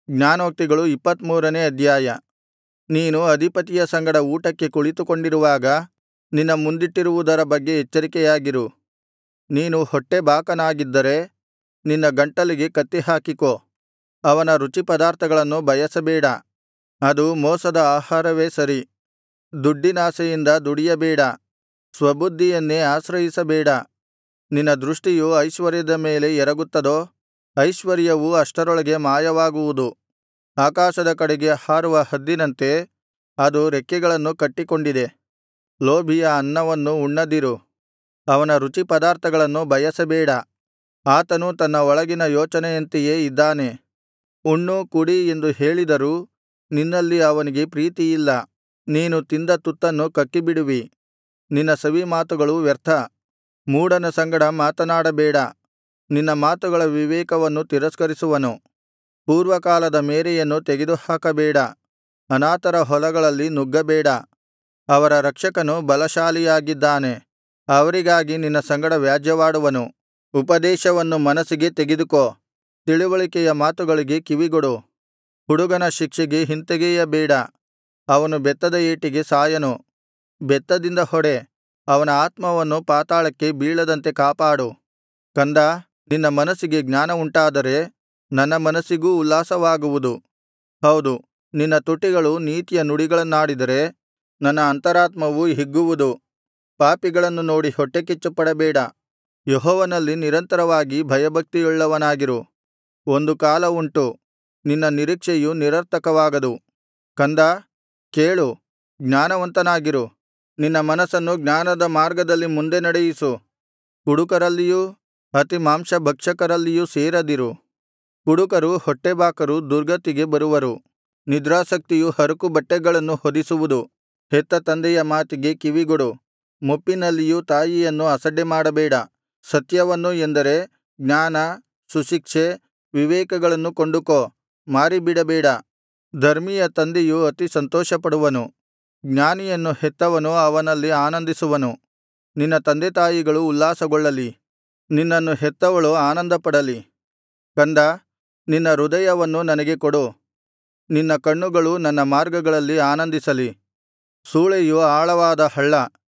ಜ್ಞಾನೋಕ್ತಿಗಳು ಇಪ್ಪತ್ತಮೂರನೇ ಅಧ್ಯಾಯ ನೀನು ಅಧಿಪತಿಯ ಸಂಗಡ ಊಟಕ್ಕೆ ಕುಳಿತುಕೊಂಡಿರುವಾಗ ನಿನ್ನ ಮುಂದಿಟ್ಟಿರುವುದರ ಬಗ್ಗೆ ಎಚ್ಚರಿಕೆಯಾಗಿರು ನೀನು ಹೊಟ್ಟೆಬಾಕನಾಗಿದ್ದರೆ ನಿನ್ನ ಗಂಟಲಿಗೆ ಕತ್ತಿಹಾಕಿಕೋ ಅವನ ರುಚಿಪದಾರ್ಥಗಳನ್ನು ಬಯಸಬೇಡ ಅದು ಮೋಸದ ಆಹಾರವೇ ಸರಿ ದುಡ್ಡಿನಾಶೆಯಿಂದ ದುಡಿಯಬೇಡ ಸ್ವಬುದ್ಧಿಯನ್ನೇ ಆಶ್ರಯಿಸಬೇಡ ನಿನ್ನ ದೃಷ್ಟಿಯು ಐಶ್ವರ್ಯದ ಮೇಲೆ ಎರಗುತ್ತದೋ ಐಶ್ವರ್ಯವು ಅಷ್ಟರೊಳಗೆ ಮಾಯವಾಗುವುದು ಆಕಾಶದ ಕಡೆಗೆ ಹಾರುವ ಹದ್ದಿನಂತೆ ಅದು ರೆಕ್ಕೆಗಳನ್ನು ಕಟ್ಟಿಕೊಂಡಿದೆ ಲೋಭಿಯ ಅನ್ನವನ್ನು ಉಣ್ಣದಿರು ಅವನ ರುಚಿಪದಾರ್ಥಗಳನ್ನು ಬಯಸಬೇಡ ಆತನು ತನ್ನ ಒಳಗಿನ ಯೋಚನೆಯಂತೆಯೇ ಇದ್ದಾನೆ ಉಣ್ಣು ಕುಡಿ ಎಂದು ಹೇಳಿದರೂ ನಿನ್ನಲ್ಲಿ ಅವನಿಗೆ ಪ್ರೀತಿಯಿಲ್ಲ ನೀನು ತಿಂದ ತುತ್ತನ್ನು ಕಕ್ಕಿಬಿಡುವಿ ನಿನ್ನ ಸವಿಮಾತುಗಳು ವ್ಯರ್ಥ ಮೂಢನ ಸಂಗಡ ಮಾತನಾಡಬೇಡ ನಿನ್ನ ಮಾತುಗಳ ವಿವೇಕವನ್ನು ತಿರಸ್ಕರಿಸುವನು ಪೂರ್ವಕಾಲದ ಮೇರೆಯನ್ನು ತೆಗೆದುಹಾಕಬೇಡ ಅನಾಥರ ಹೊಲಗಳಲ್ಲಿ ನುಗ್ಗಬೇಡ ಅವರ ರಕ್ಷಕನು ಬಲಶಾಲಿಯಾಗಿದ್ದಾನೆ ಅವರಿಗಾಗಿ ನಿನ್ನ ಸಂಗಡ ವ್ಯಾಜ್ಯವಾಡುವನು ಉಪದೇಶವನ್ನು ಮನಸ್ಸಿಗೆ ತೆಗೆದುಕೋ ತಿಳಿವಳಿಕೆಯ ಮಾತುಗಳಿಗೆ ಕಿವಿಗೊಡು ಹುಡುಗನ ಶಿಕ್ಷೆಗೆ ಹಿಂತೆಗೆಯಬೇಡ ಅವನು ಬೆತ್ತದ ಏಟಿಗೆ ಸಾಯನು ಬೆತ್ತದಿಂದ ಹೊಡೆ ಅವನ ಆತ್ಮವನ್ನು ಪಾತಾಳಕ್ಕೆ ಬೀಳದಂತೆ ಕಾಪಾಡು ಕಂದಾ ನಿನ್ನ ಮನಸ್ಸಿಗೆ ಜ್ಞಾನವುಂಟಾದರೆ ನನ್ನ ಮನಸ್ಸಿಗೂ ಉಲ್ಲಾಸವಾಗುವುದು ಹೌದು ನಿನ್ನ ತುಟಿಗಳು ನೀತಿಯ ನುಡಿಗಳನ್ನಾಡಿದರೆ ನನ್ನ ಅಂತರಾತ್ಮವು ಹಿಗ್ಗುವುದು ಪಾಪಿಗಳನ್ನು ನೋಡಿ ಹೊಟ್ಟೆಕಿಚ್ಚುಪಡಬೇಡ ಯೆಹೋವನಲ್ಲಿ ನಿರಂತರವಾಗಿ ಭಯಭಕ್ತಿಯುಳ್ಳವನಾಗಿರು ಒಂದು ಕಾಲ ಉಂಟು ನಿನ್ನ ನಿರೀಕ್ಷೆಯು ನಿರರ್ಥಕವಾಗದು ಕಂದಾ ಕೇಳು ಜ್ಞಾನವಂತನಾಗಿರು ನಿನ್ನ ಮನಸ್ಸನ್ನು ಜ್ಞಾನದ ಮಾರ್ಗದಲ್ಲಿ ಮುಂದೆ ನಡೆಯಿಸು ಕುಡುಕರಲ್ಲಿಯೂ ಅತಿಮಾಂಸಭಕ್ಷಕರಲ್ಲಿಯೂ ಸೇರದಿರು ಕುಡುಕರು ಹೊಟ್ಟೆಬಾಕರು ದುರ್ಗತಿಗೆ ಬರುವರು ನಿದ್ರಾಸಕ್ತಿಯು ಹರಕು ಬಟ್ಟೆಗಳನ್ನು ಹೊದಿಸುವುದು ಹೆತ್ತ ತಂದೆಯ ಮಾತಿಗೆ ಕಿವಿಗೊಡು ಮುಪ್ಪಿನಲ್ಲಿಯೂ ತಾಯಿಯನ್ನು ಅಸಡ್ಡೆಮಾಡಬೇಡ ಸತ್ಯವನ್ನು ಎಂದರೆ ಜ್ಞಾನ ಸುಶಿಕ್ಷೆ ವಿವೇಕಗಳನ್ನು ಕೊಂಡುಕೋ ಮಾರಿಬಿಡಬೇಡ ಧರ್ಮಿಯ ತಂದೆಯು ಅತಿ ಸಂತೋಷಪಡುವನು ಜ್ಞಾನಿಯನ್ನು ಹೆತ್ತವನು ಅವನಲ್ಲಿ ಆನಂದಿಸುವನು ನಿನ್ನ ತಂದೆತಾಯಿಗಳು ಉಲ್ಲಾಸಗೊಳ್ಳಲಿ ನಿನ್ನನ್ನು ಹೆತ್ತವಳು ಆನಂದಪಡಲಿ ಕಂದಾ ನಿನ್ನ ಹೃದಯವನ್ನು ನನಗೆ ಕೊಡು ನಿನ್ನ ಕಣ್ಣುಗಳು ನನ್ನ ಮಾರ್ಗಗಳಲ್ಲಿ ಆನಂದಿಸಲಿ ಸೂಳೆಯು ಆಳವಾದ ಹಳ್ಳ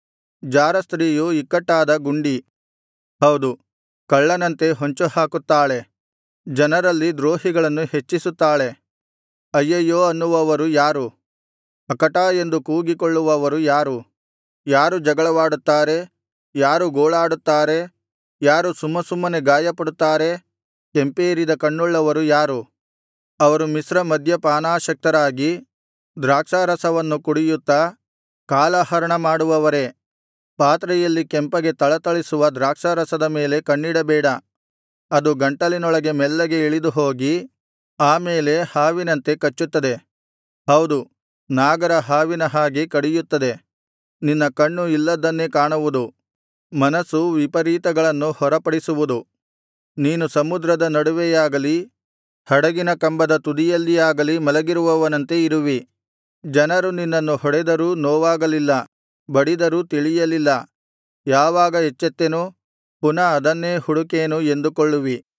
ಜಾರಸ್ತ್ರೀಯು ಇಕ್ಕಟ್ಟಾದ ಗುಂಡಿ ಹೌದು ಕಳ್ಳನಂತೆ ಹೊಂಚುಹಾಕುತ್ತಾಳೆ ಜನರಲ್ಲಿ ದ್ರೋಹಿಗಳನ್ನು ಹೆಚ್ಚಿಸುತ್ತಾಳೆ ಅಯ್ಯಯ್ಯೋ ಅನ್ನುವವರು ಯಾರು ಅಕಟಾ ಎಂದು ಕೂಗಿಕೊಳ್ಳುವವರು ಯಾರು ಯಾರು ಜಗಳವಾಡುತ್ತಾರೆ ಯಾರು ಗೋಳಾಡುತ್ತಾರೆ ಯಾರು ಸುಮ್ಮಸುಮ್ಮನೆ ಗಾಯಪಡುತ್ತಾರೆ ಕೆಂಪೇರಿದ ಕಣ್ಣುಳ್ಳವರು ಯಾರು ಅವರು ಮಿಶ್ರ ಮದ್ಯಪಾನಾಸಕ್ತರಾಗಿ ದ್ರಾಕ್ಷಾರಸವನ್ನು ಕುಡಿಯುತ್ತಾ ಕಾಲಹರಣ ಮಾಡುವವರೇ ಪಾತ್ರೆಯಲ್ಲಿ ಕೆಂಪಗೆ ಥಳಥಳಿಸುವ ದ್ರಾಕ್ಷಾರಸದ ಮೇಲೆ ಕಣ್ಣಿಡಬೇಡ ಅದು ಗಂಟಲಿನೊಳಗೆ ಮೆಲ್ಲಗೆ ಇಳಿದುಹೋಗಿ ಆ ಮೇಲೆ ಹಾವಿನಂತೆ ಕಚ್ಚುತ್ತದೆ ಹೌದು ನಾಗರ ಹಾವಿನ ಹಾಗೆ ಕಡಿಯುತ್ತದೆ ನಿನ್ನ ಕಣ್ಣು ಇಲ್ಲದ್ದನ್ನೇ ಕಾಣುವುದು ಮನಸ್ಸು ವಿಪರೀತಗಳನ್ನು ಹೊರಪಡಿಸುವುದು ನೀನು ಸಮುದ್ರದ ನಡುವೆಯಾಗಲಿ ಹಡಗಿನ ಕಂಬದ ತುದಿಯಲ್ಲಿಯಾಗಲಿ ಮಲಗಿರುವವನಂತೆ ಇರುವಿ ಜನರು ನಿನ್ನನ್ನು ಹೊಡೆದರೂ ನೋವಾಗಲಿಲ್ಲ ಬಡಿದರೂ ತಿಳಿಯಲಿಲ್ಲ ಯಾವಾಗ ಎಚ್ಚೆತ್ತೆನು ಪುನಃ ಅದನ್ನೇ ಹುಡುಕೇನು ಎಂದುಕೊಳ್ಳುವಿ